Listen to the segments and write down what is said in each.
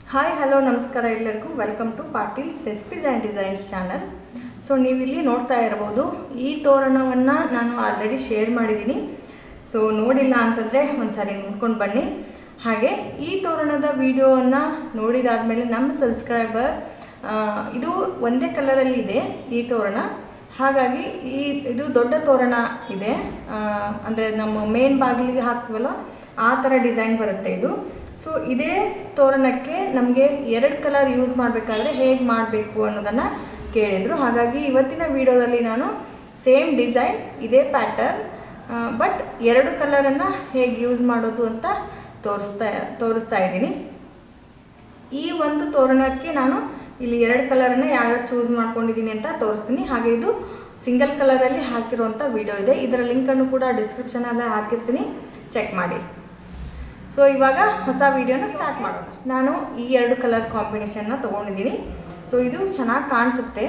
hi hello ನಮಸ್ಕಾರ ಎಲ್ಲರಿಗೂ welcome to Patil's recipes and designs channel so ನೀವಿಲ್ಲಿ ನೋಡ್ತಾ ಇರ್ಬೋದು ಈ ತೋರಣವನ್ನು ನಾನು ಆಲ್ರೆಡಿ ಶೇರ್ ಮಾಡಿದ್ದೀನಿ ಸೊ ನೋಡಿಲ್ಲ ಅಂತಂದರೆ ಒಂದ್ಸಾರಿ ನೋಡ್ಕೊಂಡು ಬನ್ನಿ ಹಾಗೆ ಈ ತೋರಣದ ವಿಡಿಯೋವನ್ನು ನೋಡಿದಾದ್ಮೇಲೆ ನಮ್ಮ ಸಬ್ಸ್ಕ್ರೈಬರ್ ಇದು ಒಂದೇ ಕಲರಲ್ಲಿ ಇದೆ ಈ ತೋರಣ ಹಾಗಾಗಿ ಈ ಇದು ದೊಡ್ಡ ತೋರಣ ಇದೆ ಅಂದರೆ ನಮ್ಮ ಮೇನ್ ಬಾಗಿಲಿಗೆ ಹಾಕ್ತೀವಲ್ಲ ಆ ಥರ ಡಿಸೈನ್ ಬರುತ್ತೆ ಇದು ಸೊ ಇದೇ ತೋರಣಕ್ಕೆ ನಮಗೆ ಎರಡು ಕಲರ್ ಯೂಸ್ ಮಾಡಬೇಕಾದ್ರೆ ಹೇಗೆ ಮಾಡಬೇಕು ಅನ್ನೋದನ್ನು ಕೇಳಿದರು ಹಾಗಾಗಿ ಇವತ್ತಿನ ವಿಡಿಯೋದಲ್ಲಿ ನಾನು ಸೇಮ್ ಡಿಸೈನ್ ಇದೇ ಪ್ಯಾಟರ್ನ್ ಬಟ್ ಎರಡು ಕಲರನ್ನು ಹೇಗೆ ಯೂಸ್ ಮಾಡೋದು ಅಂತ ತೋರಿಸ್ತಾ ತೋರಿಸ್ತಾ ಇದ್ದೀನಿ ಈ ಒಂದು ತೋರಣಕ್ಕೆ ನಾನು ಇಲ್ಲಿ ಎರಡು ಕಲರನ್ನು ಯಾವ್ಯಾವ ಚೂಸ್ ಮಾಡ್ಕೊಂಡಿದ್ದೀನಿ ಅಂತ ತೋರಿಸ್ತೀನಿ ಹಾಗೆ ಇದು ಸಿಂಗಲ್ ಕಲರಲ್ಲಿ ಹಾಕಿರುವಂಥ ವಿಡಿಯೋ ಇದೆ ಇದರ ಲಿಂಕನ್ನು ಕೂಡ ಡಿಸ್ಕ್ರಿಪ್ಷನಲ್ಲಿ ಹಾಕಿರ್ತೀನಿ ಚೆಕ್ ಮಾಡಿ ಸೊ ಇವಾಗ ಹೊಸ ವಿಡಿಯೋನ ಸ್ಟಾರ್ಟ್ ಮಾಡೋಣ ನಾನು ಈ ಎರಡು ಕಲರ್ ಕಾಂಬಿನೇಷನ್ನ ತೊಗೊಂಡಿದ್ದೀನಿ ಸೊ ಇದು ಚೆನ್ನಾಗಿ ಕಾಣಿಸುತ್ತೆ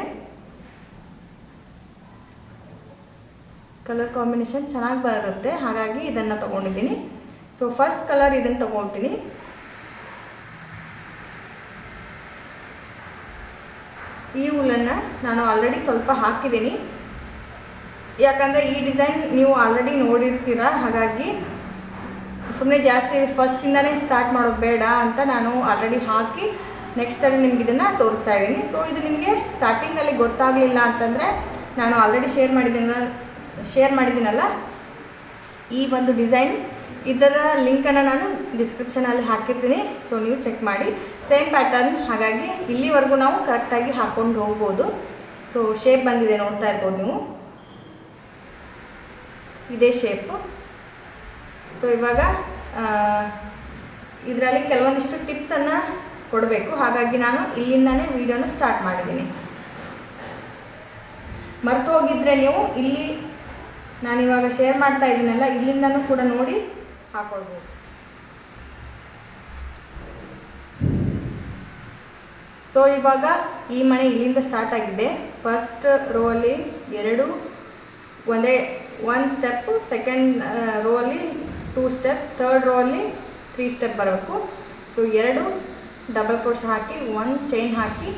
ಕಲರ್ ಕಾಂಬಿನೇಷನ್ ಚೆನ್ನಾಗಿ ಬರುತ್ತೆ ಹಾಗಾಗಿ ಇದನ್ನು ತೊಗೊಂಡಿದ್ದೀನಿ ಸೊ ಫಸ್ಟ್ ಕಲರ್ ಇದನ್ನು ತೊಗೊಳ್ತೀನಿ ಈ ಹುಲ್ಲನ್ನು ನಾನು ಆಲ್ರೆಡಿ ಸ್ವಲ್ಪ ಹಾಕಿದ್ದೀನಿ ಯಾಕಂದರೆ ಈ ಡಿಸೈನ್ ನೀವು ಆಲ್ರೆಡಿ ನೋಡಿರ್ತೀರ ಹಾಗಾಗಿ ಸುಮ್ಮನೆ ಜಾಸ್ತಿ ಫಸ್ಟಿಂದನೇ ಸ್ಟಾರ್ಟ್ ಮಾಡೋದು ಬೇಡ ಅಂತ ನಾನು ಆಲ್ರೆಡಿ ಹಾಕಿ ನೆಕ್ಸ್ಟಲ್ಲಿ ನಿಮ್ಗೆ ಇದನ್ನು ತೋರಿಸ್ತಾ ಇದ್ದೀನಿ ಸೊ ಇದು ನಿಮಗೆ ಸ್ಟಾರ್ಟಿಂಗಲ್ಲಿ ಗೊತ್ತಾಗಲಿಲ್ಲ ಅಂತಂದರೆ ನಾನು ಆಲ್ರೆಡಿ ಶೇರ್ ಮಾಡಿದ್ದೀನ ಶೇರ್ ಮಾಡಿದ್ದೀನಲ್ಲ ಈ ಒಂದು ಡಿಸೈನ್ ಇದರ ಲಿಂಕನ್ನು ನಾನು ಡಿಸ್ಕ್ರಿಪ್ಷನಲ್ಲಿ ಹಾಕಿರ್ತೀನಿ ಸೊ ನೀವು ಚೆಕ್ ಮಾಡಿ ಸೇಮ್ ಪ್ಯಾಟರ್ನ್ ಹಾಗಾಗಿ ಇಲ್ಲಿವರೆಗೂ ನಾವು ಕರೆಕ್ಟಾಗಿ ಹಾಕ್ಕೊಂಡು ಹೋಗ್ಬೋದು ಸೊ ಶೇಪ್ ಬಂದಿದೆ ನೋಡ್ತಾ ಇರ್ಬೋದು ನೀವು ಇದೇ ಶೇಪು ಸೊ ಇವಾಗ ಇದರಲ್ಲಿ ಕೆಲವೊಂದಿಷ್ಟು ಟಿಪ್ಸನ್ನು ಕೊಡಬೇಕು ಹಾಗಾಗಿ ನಾನು ಇಲ್ಲಿಂದನೇ ವಿಡಿಯೋನ ಸ್ಟಾರ್ಟ್ ಮಾಡಿದ್ದೀನಿ ಮರೆತು ಹೋಗಿದ್ರೆ ನೀವು ಇಲ್ಲಿ ನಾನಿವಾಗ ಶೇರ್ ಮಾಡ್ತಾ ಇದ್ದೀನಲ್ಲ ಇಲ್ಲಿಂದನೂ ಕೂಡ ನೋಡಿ ಹಾಕೊಳ್ಬೋದು ಸೊ ಇವಾಗ ಈ ಮನೆ ಇಲ್ಲಿಂದ ಸ್ಟಾರ್ಟ್ ಆಗಿದೆ ಫಸ್ಟ್ ರೋ ಅಲ್ಲಿ ಎರಡು ಒಂದೇ ಒನ್ ಸ್ಟೆಪ್ಪು ಸೆಕೆಂಡ್ ರೋ ಅಲ್ಲಿ ಟೂ ಸ್ಟೆಪ್ ಥರ್ಡ್ ರೋ ಅಲ್ಲಿ ತ್ರೀ ಸ್ಟೆಪ್ ಬರಬೇಕು ಸೊ ಎರಡು ಡಬಲ್ ಕ್ರೋಶ ಹಾಕಿ ಒನ್ ಚೈನ್ ಹಾಕಿ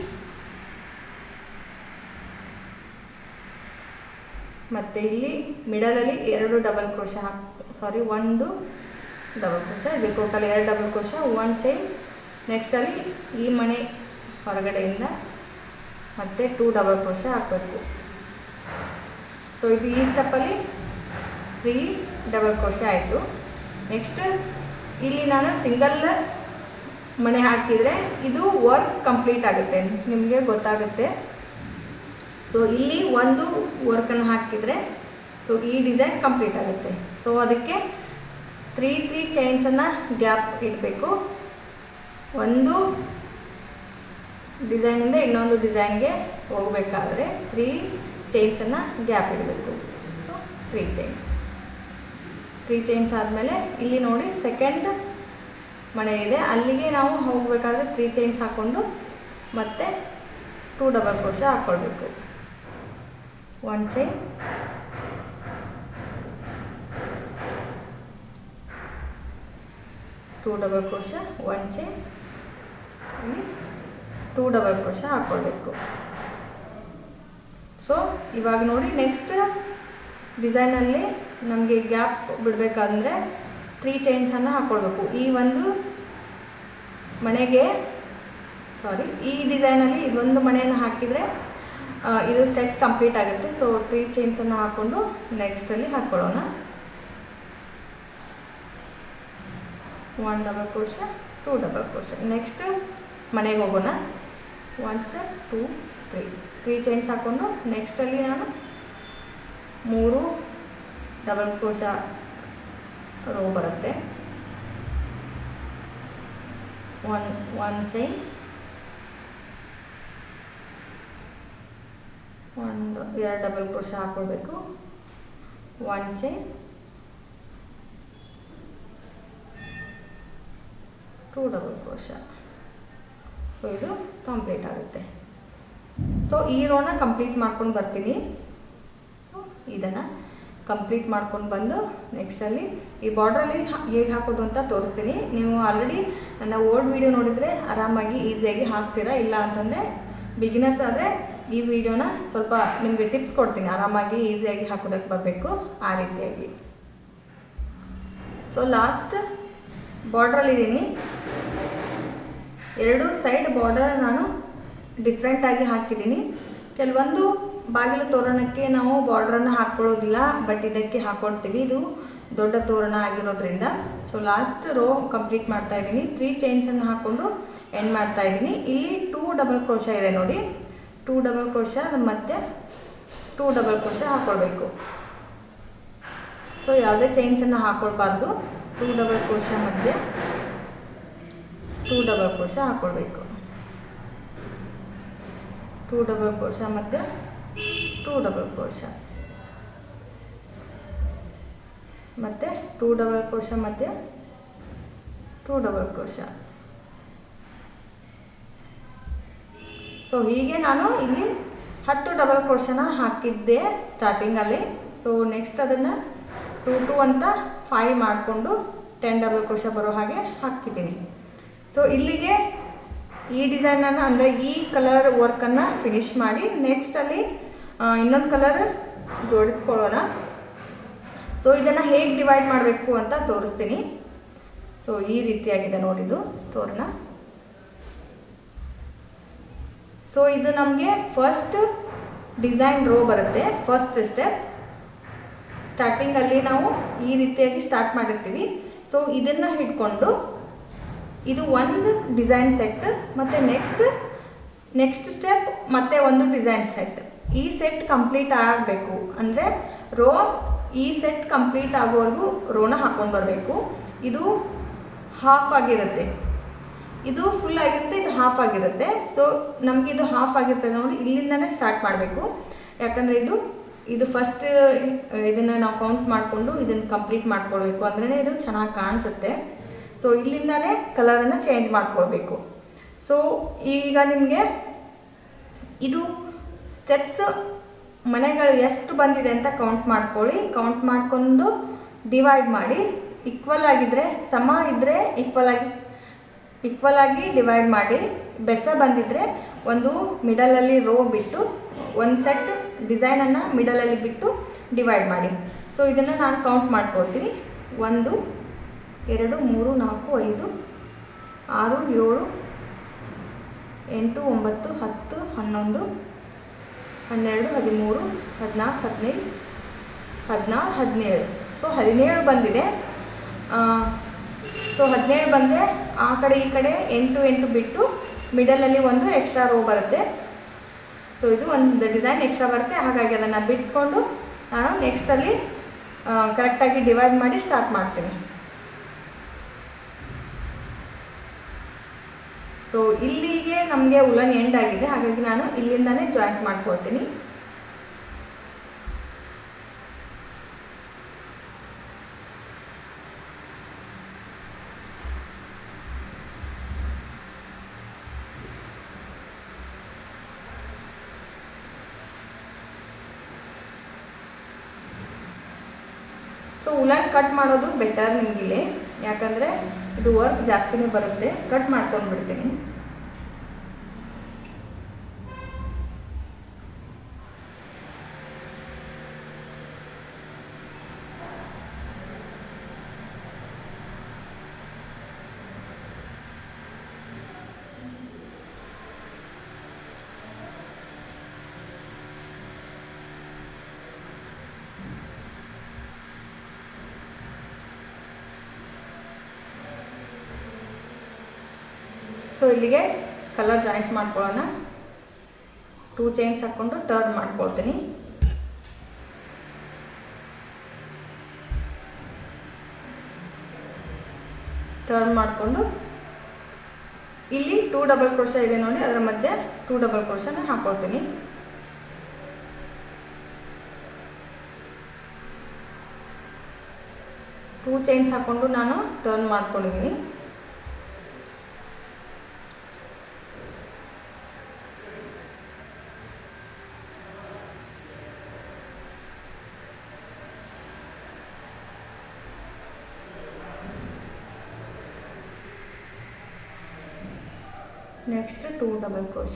ಮತ್ತು ಇಲ್ಲಿ ಮಿಡಲಲ್ಲಿ ಎರಡು ಡಬಲ್ ಕ್ರೋಶ ಹಾಕಿ ಸಾರಿ ಒಂದು ಡಬಲ್ ಕ್ರೋಶ ಇದು ಟೋಟಲ್ ಎರಡು ಡಬಲ್ ಕ್ರೋಶ ಒನ್ ಚೈನ್ ನೆಕ್ಸ್ಟಲ್ಲಿ ಈ ಮನೆ ಹೊರಗಡೆಯಿಂದ ಮತ್ತೆ ಟೂ ಡಬಲ್ ಕ್ರೋಶ ಹಾಕಬೇಕು ಸೊ ಇದು ಈ ಸ್ಟೆಪ್ಪಲ್ಲಿ ತ್ರೀ ಡಬಲ್ ಕ್ರೋಶ ಆಯಿತು ನೆಕ್ಸ್ಟ್ ಇಲ್ಲಿ ನಾನು ಸಿಂಗಲ್ ಮನೆ ಹಾಕಿದರೆ ಇದು ವರ್ಕ್ ಕಂಪ್ಲೀಟ್ ಆಗುತ್ತೆ ನಿಮಗೆ ಗೊತ್ತಾಗುತ್ತೆ ಸೊ ಇಲ್ಲಿ ಒಂದು ವರ್ಕನ್ನು ಹಾಕಿದರೆ ಸೊ ಈ ಡಿಸೈನ್ ಕಂಪ್ಲೀಟ್ ಆಗುತ್ತೆ ಸೊ ಅದಕ್ಕೆ ತ್ರೀ ತ್ರೀ ಚೈನ್ಸನ್ನು ಗ್ಯಾಪ್ ಇಡಬೇಕು ಒಂದು ಡಿಸೈನಿಂದ ಇನ್ನೊಂದು ಡಿಸೈನ್ಗೆ ಹೋಗಬೇಕಾದ್ರೆ ತ್ರೀ ಚೈನ್ಸನ್ನು ಗ್ಯಾಪ್ ಇಡಬೇಕು so three chains three chains ಆದಮೇಲೆ ಇಲ್ಲಿ ನೋಡಿ ಸೆಕೆಂಡ್ ಮನೆ ಇದೆ ಅಲ್ಲಿಗೆ ನಾವು ಹೋಗಬೇಕಾದ್ರೆ ತ್ರೀ ಚೈನ್ಸ್ ಹಾಕ್ಕೊಂಡು ಮತ್ತೆ ಟೂ ಡಬಲ್ ಕ್ರೋಶ ಹಾಕ್ಕೊಳ್ಬೇಕು one chain two double crochet one chain ಇಲ್ಲಿ ಟೂ ಡಬಲ್ ಕ್ರೋಶ ಹಾಕ್ಕೊಳ್ಬೇಕು ಸೊ ಇವಾಗ ನೋಡಿ ನೆಕ್ಸ್ಟ್ ಡಿಸೈನಲ್ಲಿ ನಮಗೆ ಗ್ಯಾಪ್ ಬಿಡಬೇಕಂದ್ರೆ ತ್ರೀ ಚೈನ್ಸನ್ನು ಹಾಕ್ಕೊಳ್ಬೇಕು ಈ ಒಂದು ಮನೆಗೆ ಸಾರಿ ಈ ಡಿಸೈನಲ್ಲಿ ಇದೊಂದು ಮನೆಯನ್ನು ಹಾಕಿದರೆ ಇದು ಸೆಟ್ ಕಂಪ್ಲೀಟ್ ಆಗುತ್ತೆ ಸೊ ತ್ರೀ ಚೈನ್ಸನ್ನು ಹಾಕ್ಕೊಂಡು ನೆಕ್ಸ್ಟಲ್ಲಿ ಹಾಕ್ಕೊಳ್ಳೋಣ one double crochet two double crochet next ಮನೆಗೆ ಹೋಗೋಣ one step two three three chains ಹಾಕ್ಕೊಂಡು ನೆಕ್ಸ್ಟಲ್ಲಿ ನಾನು ಮೂರು ಡಬಲ್ ಕ್ರೋಶ ರೋ ಬರುತ್ತೆ ಒನ್ ಒನ್ ಚೈನ್ ಒಂದು ಎರಡು ಡಬಲ್ ಕ್ರೋಶ ಹಾಕ್ಕೊಳ್ಬೇಕು one chain two double crochet so ಇದು ಕಂಪ್ಲೀಟ್ ಆಗುತ್ತೆ ಸೊ ಈ ರೋನ ಕಂಪ್ಲೀಟ್ ಮಾಡ್ಕೊಂಡು ಬರ್ತೀನಿ ಸೊ ಇದನ್ನು ಕಂಪ್ಲೀಟ್ ಮಾಡ್ಕೊಂಡು ಬಂದು ನೆಕ್ಸ್ಟಲ್ಲಿ ಈ ಬಾರ್ಡ್ರಲ್ಲಿ ಹೇಗೆ ಹಾಕೋದು ಅಂತ ತೋರಿಸ್ತೀನಿ ನೀವು ಆಲ್ರೆಡಿ ನನ್ನ ಓಲ್ಡ್ ವಿಡಿಯೋ ನೋಡಿದರೆ ಆರಾಮಾಗಿ ಈಸಿಯಾಗಿ ಹಾಕ್ತೀರಾ ಇಲ್ಲ ಅಂತಂದರೆ ಬಿಗಿನರ್ಸ್ ಆದರೆ ಈ ವಿಡಿಯೋನ ಸ್ವಲ್ಪ ನಿಮಗೆ ಟಿಪ್ಸ್ ಕೊಡ್ತೀನಿ ಆರಾಮಾಗಿ ಈಸಿಯಾಗಿ ಹಾಕೋದಕ್ಕೆ ಬರಬೇಕು ಆ ರೀತಿಯಾಗಿ ಸೊ ಲಾಸ್ಟ್ ಬಾರ್ಡ್ರಲ್ಲಿದ್ದೀನಿ ಎರಡು ಸೈಡ್ ಬಾರ್ಡರ್ ನಾನು ಡಿಫ್ರೆಂಟಾಗಿ ಹಾಕಿದ್ದೀನಿ ಕೆಲವೊಂದು ಬಾಗಿಲು ತೋರಣಕ್ಕೆ ನಾವು ಬಾರ್ಡ್ರನ್ನು ಹಾಕ್ಕೊಳ್ಳೋದಿಲ್ಲ ಬಟ್ ಇದಕ್ಕೆ ಹಾಕ್ಕೊಳ್ತೀವಿ ಇದು ದೊಡ್ಡ ತೋರಣ ಆಗಿರೋದ್ರಿಂದ ಸೊ ಲಾಸ್ಟ್ ರೋ ಕಂಪ್ಲೀಟ್ ಮಾಡ್ತಾ ಇದ್ದೀನಿ ತ್ರೀ ಚೈನ್ಸನ್ನು ಹಾಕ್ಕೊಂಡು ಎಂಡ್ ಮಾಡ್ತಾ ಇದ್ದೀನಿ ಇಲ್ಲಿ ಟೂ ಡಬಲ್ ಕ್ರೋಶ ಇದೆ ನೋಡಿ ಟೂ ಡಬಲ್ ಕ್ರೋಶ ಮತ್ತೆ ಟೂ ಡಬಲ್ ಕ್ರೋಶ ಹಾಕ್ಕೊಳ್ಬೇಕು ಸೊ ಯಾವುದೇ ಚೈನ್ಸನ್ನು ಹಾಕ್ಕೊಳ್ಬಾರ್ದು ಟೂ ಡಬಲ್ ಕ್ರೋಶ ಮಧ್ಯೆ ಟೂ ಡಬಲ್ ಕ್ರೋಶ ಹಾಕ್ಕೊಳ್ಬೇಕು ಟೂ ಡಬಲ್ ಕ್ರೋಶ ಮಧ್ಯೆ ಟೂ ಡಬಲ್ ಕ್ರೋಶ ಮತ್ತು ಟೂ ಡಬಲ್ ಕ್ರೋಶ ಮಧ್ಯೆ ಟೂ ಡಬಲ್ ಕ್ರೋಶ ಸೊ ಹೀಗೆ ನಾನು ಇಲ್ಲಿ ಹತ್ತು ಡಬಲ್ ಕ್ರೋಶನ ಹಾಕಿದ್ದೆ ಸ್ಟಾರ್ಟಿಂಗಲ್ಲಿ ಸೊ ನೆಕ್ಸ್ಟ್ ಅದನ್ನು ಟೂ ಟು ಅಂತ ಫೈವ್ ಮಾಡಿಕೊಂಡು ಟೆನ್ ಡಬಲ್ ಕ್ರೋಶ ಬರೋ ಹಾಗೆ ಹಾಕಿದ್ದೀನಿ ಸೊ ಇಲ್ಲಿಗೆ ಈ ಡಿಸೈನನ್ನು ಅಂದರೆ ಈ ಕಲರ್ ವರ್ಕನ್ನು ಫಿನಿಶ್ ಮಾಡಿ ನೆಕ್ಸ್ಟಲ್ಲಿ ಇನ್ನೊಂದು ಕಲರ್ ಜೋಡಿಸ್ಕೊಳ್ಳೋಣ ಸೊ ಇದನ್ನು ಹೇಗೆ ಡಿವೈಡ್ ಮಾಡಬೇಕು ಅಂತ ತೋರಿಸ್ತೀನಿ ಸೊ ಈ ರೀತಿಯಾಗಿದೆ ನೋಡಿದು ತೋರಣ ಸೊ ಇದು ನಮಗೆ ಫಸ್ಟ್ ಡಿಸೈನ್ ರೋ ಬರುತ್ತೆ ಫಸ್ಟ್ ಸ್ಟೆಪ್ ಸ್ಟಾರ್ಟಿಂಗಲ್ಲಿ ನಾವು ಈ ರೀತಿಯಾಗಿ ಸ್ಟಾರ್ಟ್ ಮಾಡಿರ್ತೀವಿ ಸೊ ಇದನ್ನು ಹಿಡ್ಕೊಂಡು ಇದು ಒಂದು ಡಿಸೈನ್ ಸೆಟ್ ಮತ್ತು ನೆಕ್ಸ್ಟ್ ನೆಕ್ಸ್ಟ್ ಸ್ಟೆಪ್ ಮತ್ತೆ ಒಂದು ಡಿಸೈನ್ ಸೆಟ್ ಈ ಸೆಟ್ ಕಂಪ್ಲೀಟ್ ಆಗಬೇಕು ಅಂದರೆ ರೋ ಈ ಸೆಟ್ ಕಂಪ್ಲೀಟ್ ಆಗೋವರೆಗೂ ರೋನ ಹಾಕ್ಕೊಂಡು ಬರಬೇಕು ಇದು ಹಾಫ್ ಆಗಿರುತ್ತೆ ಇದು ಫುಲ್ ಆಗಿರುತ್ತೆ ಇದು ಹಾಫ್ ಆಗಿರುತ್ತೆ ಸೊ ನಮಗೆ ಇದು ಹಾಫ್ ಆಗಿರ್ತದೆ ನೋಡಿ ಇಲ್ಲಿಂದನೇ ಸ್ಟಾರ್ಟ್ ಮಾಡಬೇಕು ಯಾಕಂದರೆ ಇದು ಇದು ಫಸ್ಟ್ ಇದನ್ನು ನಾವು ಕೌಂಟ್ ಮಾಡಿಕೊಂಡು ಇದನ್ನು ಕಂಪ್ಲೀಟ್ ಮಾಡ್ಕೊಳ್ಬೇಕು ಅಂದ್ರೇ ಇದು ಚೆನ್ನಾಗಿ ಕಾಣಿಸುತ್ತೆ ಸೊ ಇಲ್ಲಿಂದನೇ ಕಲರನ್ನು ಚೇಂಜ್ ಮಾಡ್ಕೊಳ್ಬೇಕು ಸೊ ಈಗ ನಿಮಗೆ ಇದು ಸ್ಟೆಪ್ಸ್ ಮನೆಗಳು ಎಷ್ಟು ಬಂದಿದೆ ಅಂತ ಕೌಂಟ್ ಮಾಡ್ಕೊಳ್ಳಿ ಕೌಂಟ್ ಮಾಡಿಕೊಂಡು ಡಿವೈಡ್ ಮಾಡಿ ಈಕ್ವಲ್ ಆಗಿದ್ದರೆ ಸಮ ಇದ್ದರೆ ಈಕ್ವಲ್ ಆಗಿ ಈಕ್ವಲ್ ಆಗಿ ಡಿವೈಡ್ ಮಾಡಿ ಬೆಸ ಬಂದಿದ್ದರೆ ಒಂದು ಮಿಡಲಲ್ಲಿ ರೋ ಬಿಟ್ಟು ಒಂದು ಸೆಟ್ ಡಿಸೈನನ್ನು ಮಿಡಲಲ್ಲಿ ಬಿಟ್ಟು ಡಿವೈಡ್ ಮಾಡಿ ಸೊ ಇದನ್ನು ನಾನು ಕೌಂಟ್ ಮಾಡ್ಕೊಳ್ತೀನಿ ಒಂದು ಎರಡು ಮೂರು ನಾಲ್ಕು ಐದು ಆರು ಏಳು ಎಂಟು ಒಂಬತ್ತು ಹತ್ತು ಹನ್ನೊಂದು ಹನ್ನೆರಡು ಹದಿಮೂರು ಹದಿನಾಲ್ಕು ಹದಿನೈದು ಹದಿನಾರು ಹದಿನೇಳು ಸೊ ಹದಿನೇಳು ಬಂದಿದೆ ಸೊ ಹದಿನೇಳು ಬಂದರೆ ಆ ಕಡೆ ಈ ಕಡೆ ಎಂಟು ಎಂಟು ಬಿಟ್ಟು ಮಿಡಲಲ್ಲಿ ಒಂದು ಎಕ್ಸ್ಟ್ರಾ ರೋ ಬರುತ್ತೆ ಸೊ ಇದು ಒಂದು ಡಿಸೈನ್ ಎಕ್ಸ್ಟ್ರಾ ಬರುತ್ತೆ ಹಾಗಾಗಿ ಅದನ್ನು ಬಿಟ್ಕೊಂಡು ನಾನು ನೆಕ್ಸ್ಟಲ್ಲಿ ಕರೆಕ್ಟಾಗಿ ಡಿವೈಡ್ ಮಾಡಿ ಸ್ಟಾರ್ಟ್ ಮಾಡ್ತೀನಿ ಸೊ ಇಲ್ಲಿಗೆ ನಮಗೆ ಉಲನ್ ಎಂಡ್ ಆಗಿದೆ ಹಾಗಾಗಿ ನಾನು ಇಲ್ಲಿಂದಾನೇ ಜಾಯಿಂಟ್ ಮಾಡ್ಕೊಳ್ತೀನಿ ಸೊ ಉಲನ್ ಕಟ್ ಮಾಡೋದು ಬೆಟರ್ ನಿಮಗಿಲ್ಲಿ ಯಾಕಂದರೆ ಇದು ವರ್ಕ್ ಜಾಸ್ತಿನೇ ಬರುತ್ತೆ ಕಟ್ ಮಾಡ್ಕೊಂಡು ಬಿಡ್ತೀನಿ ಸೊ ಇಲ್ಲಿಗೆ ಕಲರ್ ಜಾಯಿಂಟ್ ಮಾಡ್ಕೊಳ್ಳೋಣ ಟೂ ಚೈನ್ಸ್ ಹಾಕ್ಕೊಂಡು ಟರ್ನ್ ಮಾಡ್ಕೊಳ್ತೀನಿ ಟರ್ನ್ ಮಾಡಿಕೊಂಡು ಇಲ್ಲಿ ಟೂ ಡಬಲ್ ಕ್ರೋಶ ಇದೆ ನೋಡಿ ಅದರ ಮಧ್ಯೆ ಟೂ ಡಬಲ್ ಕ್ರೋಶನ ಹಾಕ್ಕೊಳ್ತೀನಿ ಟೂ ಚೈನ್ಸ್ ಹಾಕ್ಕೊಂಡು ನಾನು ಟರ್ನ್ ಮಾಡ್ಕೊಂಡಿದ್ದೀನಿ next two double crochet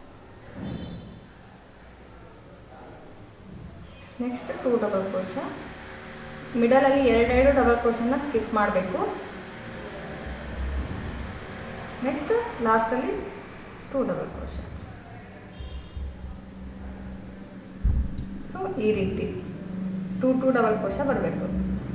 next two double crochet ಮಿಡಲಲ್ಲಿ ಎರಡೆರಡು ಡಬಲ್ ಕ್ರೋಶನ್ನ ಸ್ಕಿಪ್ ಮಾಡಬೇಕು ನೆಕ್ಸ್ಟ್ ಲಾಸ್ಟಲ್ಲಿ ಟೂ ಡಬಲ್ ಕ್ರೋಶ ಸೊ ಈ ರೀತಿ ಟೂ ಟೂ ಡಬಲ್ ಕ್ರೋಶ ಬರಬೇಕು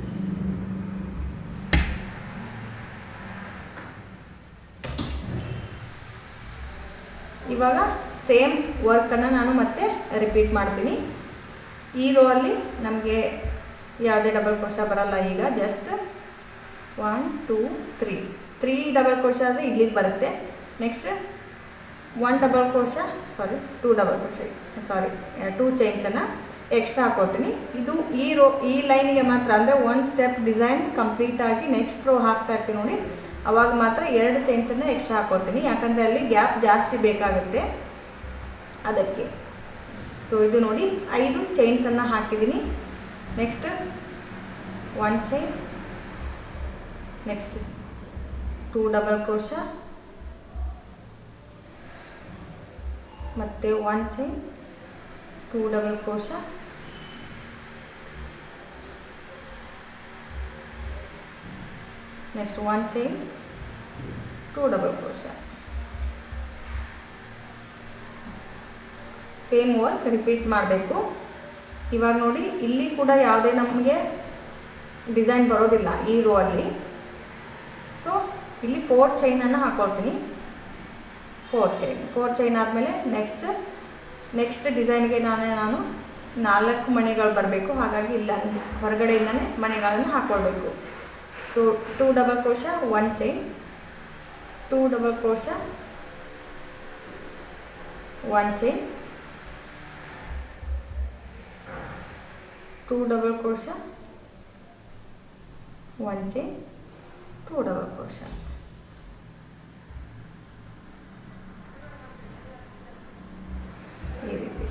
ಇವಾಗ ಸೇಮ್ ವರ್ಕನ್ನು ನಾನು ಮತ್ತೆ ರಿಪೀಟ್ ಮಾಡ್ತೀನಿ ಈ ರೋ ಅಲ್ಲಿ ನಮಗೆ ಯಾವುದೇ ಡಬಲ್ ಕ್ರೋಶ ಬರಲ್ಲ ಈಗ just one two three three double crochet ಆದರೆ ಇಲ್ಲಿಗೆ ಬರುತ್ತೆ next one double crochet sorry two double crochet sorry two ಚೈನ್ಸನ್ನು ಎಕ್ಸ್ಟ್ರಾ ಹಾಕ್ಕೊಳ್ತೀನಿ ಇದು ಈ ರೋ ಈ ಲೈನ್ಗೆ ಮಾತ್ರ ಅಂದರೆ ಒನ್ ಸ್ಟೆಪ್ ಡಿಸೈನ್ ಕಂಪ್ಲೀಟ್ ಆಗಿ ನೆಕ್ಸ್ಟ್ ರೋ ಹಾಕ್ತಾ ಇರ್ತೀನಿ ನೋಡಿ ಅವಾಗ ಮಾತ್ರ ಎರಡು ಚೈನ್ಸನ್ನು ಎಕ್ಸ್ಟ್ರಾ ಹಾಕ್ಕೊಳ್ತೀನಿ ಯಾಕಂದರೆ ಅಲ್ಲಿ ಗ್ಯಾಪ್ ಜಾಸ್ತಿ ಬೇಕಾಗುತ್ತೆ ಅದಕ್ಕೆ ಸೊ ಇದು ನೋಡಿ ಐದು ಚೈನ್ಸನ್ನು ಹಾಕಿದ್ದೀನಿ next one chain next two double crochet ಮತ್ತು one chain two double crochet next one chain two double crochet same work repeat ಮಾಡಬೇಕು ಇವಾಗ ನೋಡಿ ಇಲ್ಲಿ ಕೂಡ ಯಾವುದೇ ನಮಗೆ ಡಿಸೈನ್ ಬರೋದಿಲ್ಲ ಈ ರೋ ಅಲ್ಲಿ ಸೊ ಇಲ್ಲಿ ಫೋರ್ ಚೈನನ್ನು ಹಾಕ್ಕೊಳ್ತೀನಿ ಫೋರ್ ಚೈನ್ ಫೋರ್ ಚೈನ್ ಆದಮೇಲೆ ನೆಕ್ಸ್ಟ್ ನೆಕ್ಸ್ಟ್ ಡಿಸೈನ್ಗೆ ನಾನು ನಾನು ನಾಲ್ಕು ಮಣಿಗಳು ಬರಬೇಕು ಹಾಗಾಗಿ ಇಲ್ಲ ಹೊರಗಡೆಯಿಂದನೇ ಮಣಿಗಳನ್ನು ಹಾಕ್ಕೊಳ್ಬೇಕು so two double crochet one chain two double crochet one chain two double crochet one chain two double crochet ಈ ರೀತಿ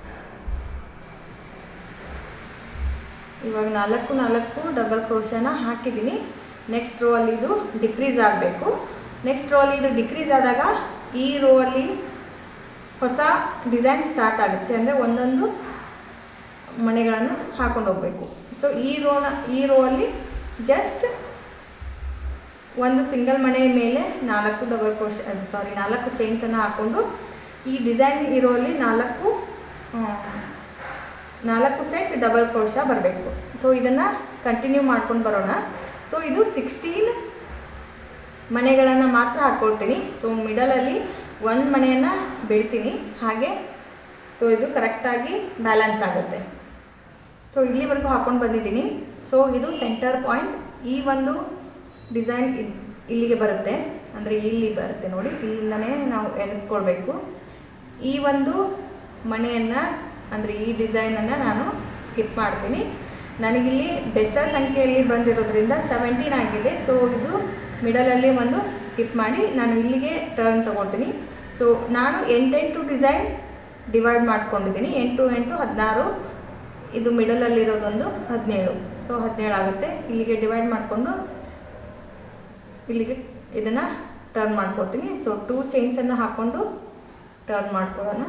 ಇವಾಗ ನಾಲ್ಕು ನಾಲ್ಕು ಡಬಲ್ ಕ್ರೋಶನ ಹಾಕಿದ್ದೀನಿ ನೆಕ್ಸ್ಟ್ ರೋ ಅಲ್ಲಿ ಇದು ಡಿಕ್ರೀಸ್ ಆಗಬೇಕು ನೆಕ್ಸ್ಟ್ ರೋ ಅಲ್ಲಿ ಇದು ಡಿಕ್ರೀಸ್ ಆದಾಗ ಈ ರೋ ಅಲ್ಲಿ ಹೊಸ ಡಿಸೈನ್ ಸ್ಟಾರ್ಟ್ ಆಗುತ್ತೆ ಅಂದರೆ ಒಂದೊಂದು ಮನೆಗಳನ್ನು ಹಾಕೊಂಡು ಹೋಗಬೇಕು ಸೊ ಈ ರೋನ ಈ ರೋ ಅಲ್ಲಿ ಜಸ್ಟ್ ಒಂದು ಸಿಂಗಲ್ ಮನೆ ಮೇಲೆ ನಾಲ್ಕು ಡಬಲ್ ಕ್ರೋಶ ಸಾರಿ ನಾಲ್ಕು ಚೈನ್ಸನ್ನು ಹಾಕ್ಕೊಂಡು ಈ ಡಿಸೈನ್ ಇರೋಲ್ಲಿ ನಾಲ್ಕು ಆ, ನಾಲ್ಕು ಸೆಟ್ ಡಬಲ್ ಕ್ರೋಶ ಬರಬೇಕು ಸೊ ಇದನ್ನು ಕಂಟಿನ್ಯೂ ಮಾಡ್ಕೊಂಡು ಬರೋಣ ಸೊ ಇದು ಸಿಕ್ಸ್ಟೀನ್ ಮನೆಗಳನ್ನು ಮಾತ್ರ ಹಾಕ್ಕೊಳ್ತೀನಿ ಸೊ ಮಿಡಲಲ್ಲಿ ಒಂದು ಮನೆಯನ್ನು ಬಿಡ್ತೀನಿ ಹಾಗೆ ಸೊ ಇದು ಕರೆಕ್ಟಾಗಿ ಬ್ಯಾಲೆನ್ಸ್ ಆಗುತ್ತೆ ಸೊ ಇಲ್ಲಿವರೆಗೂ ಹಾಕ್ಕೊಂಡು ಬಂದಿದ್ದೀನಿ ಸೊ ಇದು ಸೆಂಟರ್ ಪಾಯಿಂಟ್ ಈ ಒಂದು ಡಿಸೈನ್ ಇಲ್ಲಿಗೆ ಬರುತ್ತೆ ಅಂದರೆ ಇಲ್ಲಿ ಬರುತ್ತೆ ನೋಡಿ ಇಲ್ಲಿಂದನೇ ನಾವು ಎಣಿಸ್ಕೊಳ್ಬೇಕು ಈ ಒಂದು ಮನೆಯನ್ನು ಅಂದರೆ ಈ ಡಿಸೈನನ್ನು ನಾನು ಸ್ಕಿಪ್ ಮಾಡ್ತೀನಿ ನನಗಿಲ್ಲಿ ಬೆಸ ಸಂಖ್ಯೆಯಲ್ಲಿ ಬಂದಿರೋದ್ರಿಂದ ಸೆವೆಂಟೀನ್ ಆಗಿದೆ ಸೊ ಇದು ಮಿಡಲಲ್ಲಿ ಒಂದು ಸ್ಕಿಪ್ ಮಾಡಿ ನಾನು ಇಲ್ಲಿಗೆ ಟರ್ನ್ ತೊಗೊಳ್ತೀನಿ ಸೊ ನಾನು ಎಂಟೆಂಟು ಡಿಸೈನ್ ಡಿವೈಡ್ ಮಾಡ್ಕೊಂಡಿದ್ದೀನಿ ಎಂಟು ಎಂಟು ಹದಿನಾರು ಇದು ಮಿಡಲಲ್ಲಿರೋದೊಂದು ಹದಿನೇಳು ಸೊ ಹದಿನೇಳು ಆಗುತ್ತೆ ಇಲ್ಲಿಗೆ ಡಿವೈಡ್ ಮಾಡಿಕೊಂಡು ಇಲ್ಲಿಗೆ ಇದನ್ನು ಟರ್ನ್ ಮಾಡ್ಕೊಳ್ತೀನಿ ಸೊ ಟೂ ಚೈನ್ಸನ್ನು ಹಾಕ್ಕೊಂಡು ಟರ್ನ್ ಮಾಡ್ಕೊಳ್ಳೋಣ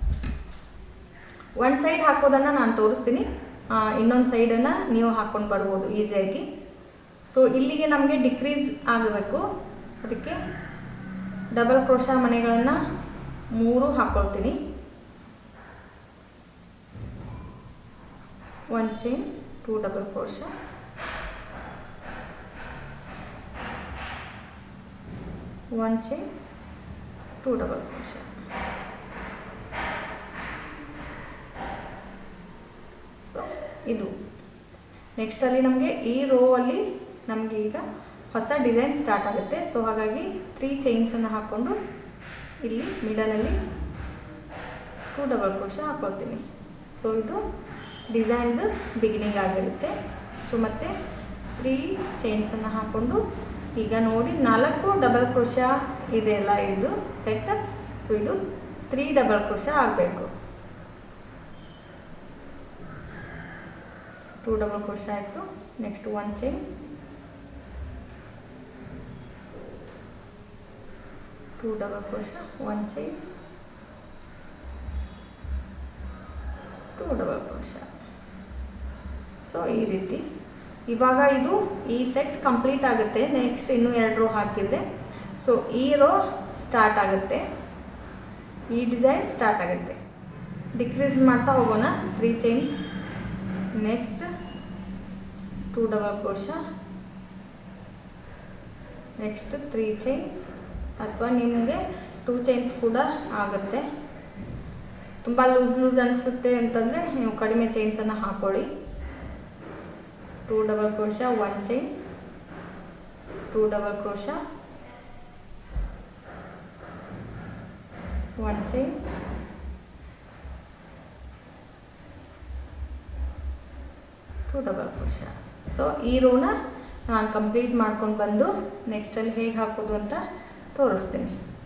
ಒಂದು ಸೈಡ್ ಹಾಕೋದನ್ನು ನಾನು ತೋರಿಸ್ತೀನಿ ಇನ್ನೊಂದು ಸೈಡನ್ನು ನೀವು ಹಾಕ್ಕೊಂಡು ಬರ್ಬೋದು ಈಸಿಯಾಗಿ ಸೊ ಇಲ್ಲಿಗೆ ನಮಗೆ ಡಿಕ್ರೀಸ್ ಆಗಬೇಕು ಅದಕ್ಕೆ ಡಬಲ್ ಕ್ರೋಶ ಮನೆಗಳನ್ನು ಮೂರು ಹಾಕ್ಕೊಳ್ತೀನಿ one chain two double crochet one chain two double crochet so ಇದು ನೆಕ್ಸ್ಟಲ್ಲಿ ನಮಗೆ ಈ ರೋ ಅಲ್ಲಿ ನಮಗೆ ಈಗ ಹೊಸ ಡಿಸೈನ್ ಸ್ಟಾರ್ಟ್ ಆಗುತ್ತೆ ಸೊ ಹಾಗಾಗಿ ತ್ರೀ ಚೈನ್ಸನ್ನು ಹಾಕ್ಕೊಂಡು ಇಲ್ಲಿ ಮಿಡಲಲ್ಲಿ ಟೂ ಡಬಲ್ ಕ್ರೋಶ ಹಾಕ್ಕೊಳ್ತೀನಿ ಸೊ ಇದು ಡಿಸೈನ್ದು ಬಿಗಿನಿಂಗ್ ಆಗಿರುತ್ತೆ ಸೊ ಮತ್ತು ತ್ರೀ ಚೈನ್ಸನ್ನು ಹಾಕ್ಕೊಂಡು ಈಗ ನೋಡಿ ನಾಲ್ಕು ಡಬಲ್ ಕ್ರೋಶ ಇದೆಯಲ್ಲ ಇದು ಸೆಟ್ ಸೊ ಇದು ತ್ರೀ ಡಬಲ್ ಕ್ರೋಶ ಆಗಬೇಕು ಟೂ ಡಬಲ್ ಕ್ರೋಶ ಆಯಿತು next one chain two double crochet one chain two double crochet so ಈ ರೀತಿ ಇವಾಗ ಇದು ಈ ಸೆಟ್ ಕಂಪ್ಲೀಟ್ ಆಗುತ್ತೆ ನೆಕ್ಸ್ಟ್ ಇನ್ನೂ ಎರಡು ರೋ ಹಾಕಿದರೆ ಸೊ ಈ ರೋ ಸ್ಟಾರ್ಟ್ ಆಗುತ್ತೆ ಈ ಡಿಸೈನ್ ಸ್ಟಾರ್ಟ್ ಆಗುತ್ತೆ ಡಿಕ್ರೀಸ್ ಮಾಡ್ತಾ ಹೋಗೋಣ three chains next two double crochet next three chains ಅಥವಾ ನಿಮಗೆ ಟೂ ಚೈನ್ಸ್ ಕೂಡ ಆಗುತ್ತೆ ತುಂಬ ಲೂಸ್ ಲೂಸ್ ಅನಿಸುತ್ತೆ ಅಂತಂದರೆ ನೀವು ಕಡಿಮೆ ಚೈನ್ಸನ್ನು ಹಾಕೊಳ್ಳಿ two double crochet one chain two double crochet one chain two double crochet so ಈ ರೋನ ನಾನು ಕಂಪ್ಲೀಟ್ ಮಾಡ್ಕೊಂಡು ಬಂದು ನೆಕ್ಸ್ಟಲ್ಲಿ ಹೇಗೆ ಹಾಕೋದು ಅಂತ ತೋರಿಸ್ತೀನಿ